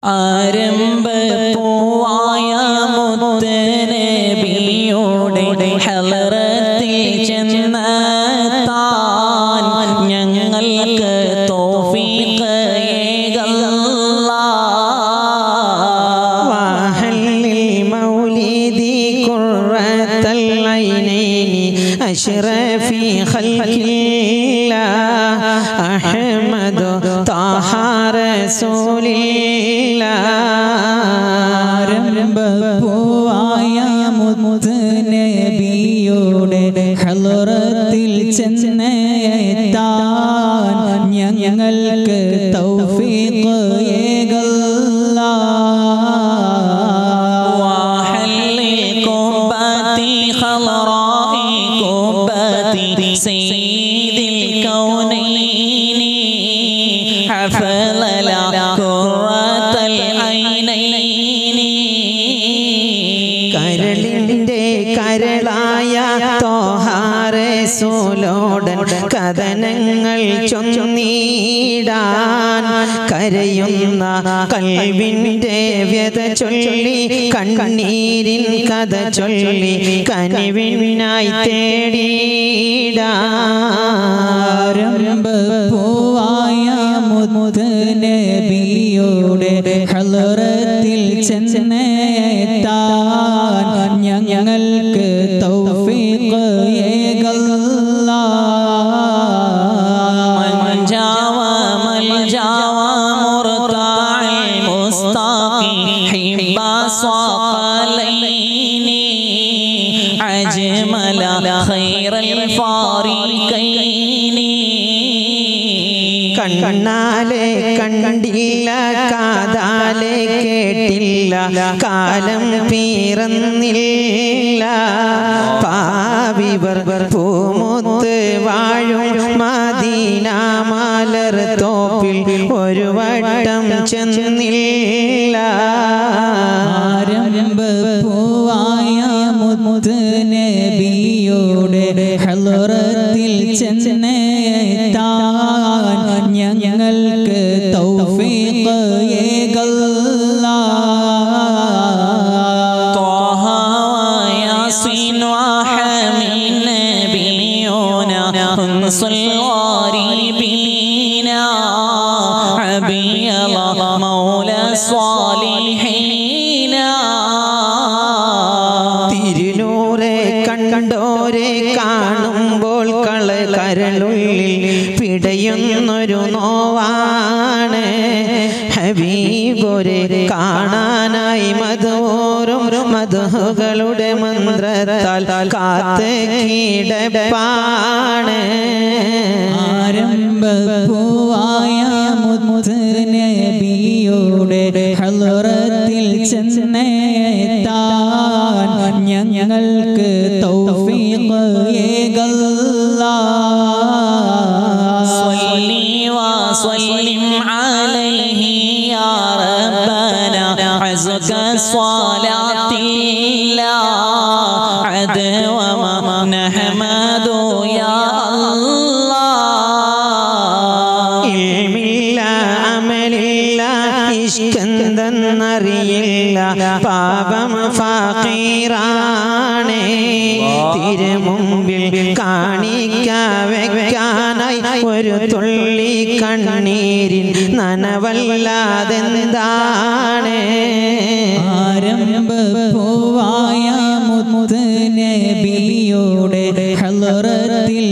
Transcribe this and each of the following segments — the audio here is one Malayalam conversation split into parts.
ആരംഭ പൂവായ മുത്തനബിയോടെ ഹലറത്തിൽ ചെന്ന താൻ ഞങ്ങൾക്ക് തോഫീഖ് ഏകല്ലാ وهل المولد قرة العينين أشرف خلق الله أحمد طه رسول الله ആരംഭപ്പൂവായ മുത്തനബിയോടെ ഹലറത്തിൽ ചെന്നെത്താൻ ഞങ്ങൾക്ക് തൗഫീഖ് ഏകല്ലാ وحل الكربة خضراء كربة سيد الكونين حفل لا كرة العينين കരളിൻ്റെ കരളായ തോഹാറേസോലോടൻ കഥനങ്ങൾ ചൊന്നീടാൻ കരയുന്ന കൽവിൻ്റെ വ്യത ചൊല്ലി കണ്ണീരിൻ കഥ ചൊല്ലി കനിവിനായി തേടിയിടാരം പൂവായ മുത്തനബിയോടെ ഹലറത്തിൽ ചെന്നെത്താൻ ഞങ്ങൾക്ക് തൗഫീഖ് ഏകല്ലാ മൽജാവ മൽജാവ മുർതാഇ മുസ്താഖി ഹിബ സ്വാഖലൈനി അജ്മല ഖൈറൽ ഫാരിഖൈനി കണ്ണാലെ കണ്ടില്ല കാതാലെ കേട്ടില്ല കാലം പീറന്നില്ല പാവിവർ പൂമുത്ത് വാഴും മദീന മലർ തോപ്പിൽ ഒരു വട്ടം ചെന്നില്ല ആരംഭപ്പൂവായ മുത്തനബിയോടെ ഹലറത്തിൽ ചെന്നെത്താൻ ഞങ്ങൾക്ക് തൗഫീഖ് ഏകല്ലാ طه وياسين وحميد نبينا انس الغاربين عبي الله مولى الصالحين തിരുനൂറെ കണ്ടോരെ കാണുമ്പോൾ കള കരളുള്ളിൽ പിടയുന്നൊരു നോവാണ് ഹബീബോരെ കാണാനായി മധുരോറും മധുകളുടെ മന്ത്രത്താൽ കാത്ത് കീടപ്പാണ് ആരംഭപ്പൂവായ മുത്തനബിയോടെ ഹലറത്തിൽ ചെന്നെത്താൻ ഞങ്ങൾക്ക് തൗഫീഖ് ഏകല്ലാ صلي وسلم عليه يا ربنا عزك صلاة الله عدوما نحمد يا الله ഇൽമില്ല അമലില്ല ഇഷ്കന്തെന്നറിയില്ല പാപം ഫാക്കീറാണ് തിരുമുമ്പിൽ കാണിക്ക വെക്കാനായി ഒരു തുള്ളി കണ്ണീരിൻ നനവല്ലാതെന്താണ് ആരംഭപ്പൂവായ മുത്തനബിയോടെ ഹലറത്തിൽ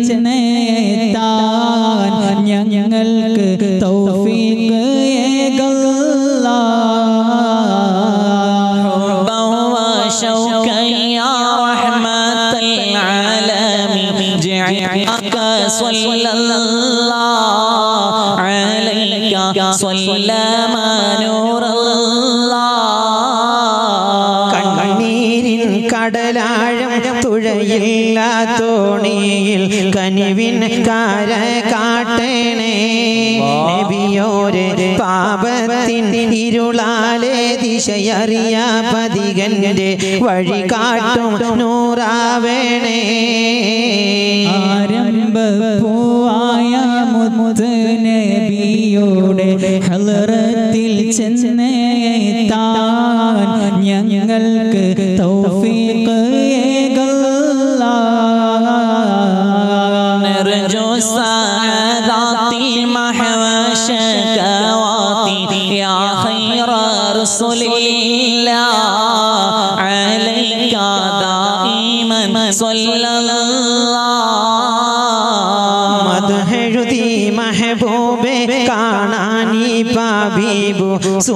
ചെന്നെത്താൻ ഞങ്ങൾക്ക് തൗഫീഖ് ഏകല്ലാ حبا وشوقا يا رحمة العالمين جعلك صلى الله عليك صلى ما نور الله കണ്ണീരിൻ കടലാഴം തുഴയില്ല തോണിയിൽ കനിവിൻ കാര കാട്ടണേ നബിയോരെ പാപത്തിൻ ഇരുളാലെ ദിശയറിയ പതികന്റെ വഴി കാട്ടും നൂറാവേണേ ആരംഭപ്പൂവായ മുത്തുനബിയോടെ ഹലറത്തിൽ ചെന്ന ചെന്നെത്താൻ ഞങ്ങൾക്ക് തൗഫീഖ് ഏകല്ലാ نرجو سعادات المحوى شكواتي يا خير رسل الله عليك دائما صلى الله മധുഹെഴുതി മെഹബൂബെ കാണാനി പാബീബു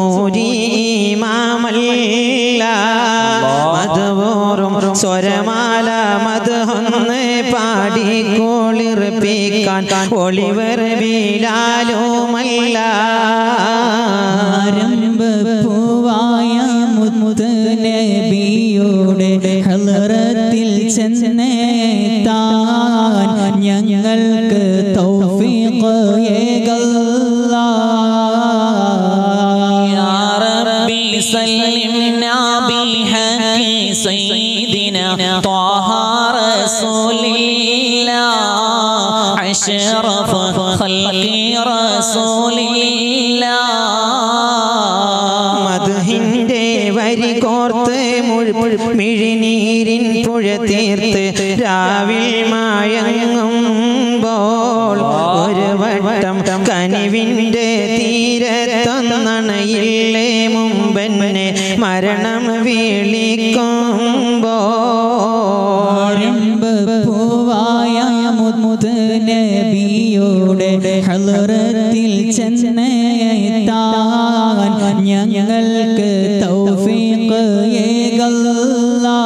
സൂരീമാമല്ല മധുവോറും സ്വരമാല മധുഹൊന്ന് പാടി കോളിർപ്പിക്കാൻ ഒളിവർ വീലാലുമല്ല ആരംഭപ്പൂവായ മുത്ത് നബിയുടെ ഹലറത്തിൽ ചെന്നെത്താൻ ഞങ്ങൾക്ക് തൗഫീഖ് ഏകല്ലാ يا ربي سلمنا بحق سيدنا طه رسول الله أشرف خلق رسول الله മധുഹിന്റെ വരി കോർത്ത് മുഴു മിഴിനീരിൻ പുഴ തീർത്ത് രാവിൽ മായങ്ങുമ്പോൾ ഒരു വട്ടം കനിവിൻ്റെ തീരത്തൊന്നണയില്ലേ മുമ്പെന്നെ മരണം വിളിക്കുമ്പോൾ ആരംഭപ്പൂവായ മുത്ത് നബിയുടെ ഹലറത്തിൽ ചെന്നെത്താൻ ഞങ്ങൾക്ക് തൗഫീഖ് ഏകല്ലാ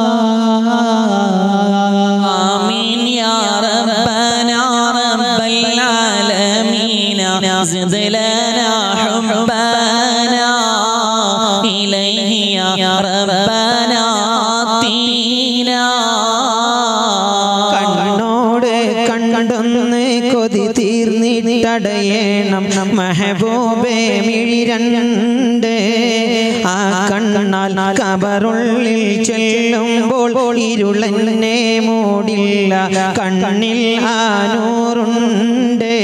آمين يا ربنا رب العالمين زد لنا حبنا إليه يا ربنا آتينا കണ്ണോട് കണ്ടൊന്ന് കൊതി തീർന്നിട്ടടയണം മെഹബൂബേ മിഴിരണ്ട് ആ കണ്ണാൽ കബറുള്ളിൽ ചെല്ലുമ്പോൾ ഇരുളന്നെ മൂടില്ല കണ്ണിൽ ആനൂറുണ്ട്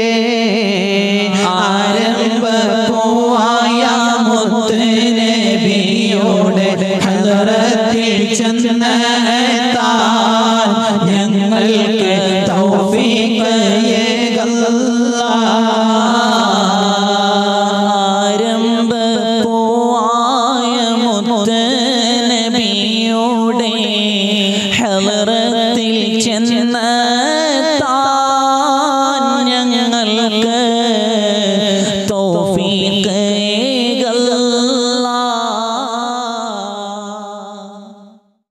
ആരംഭപ്പൂവായ മുത്ത് നബിയോടെ ഹദറത്തിൽ ചെന്നെത്താൻ ഞങ്ങൾക്ക് തൗഫീഖ് ഏകല്ലാ ആരംഭപ്പൂവായ മുത്ത് നബിയുടെ ഹലറത്തിൽ ചെന്ന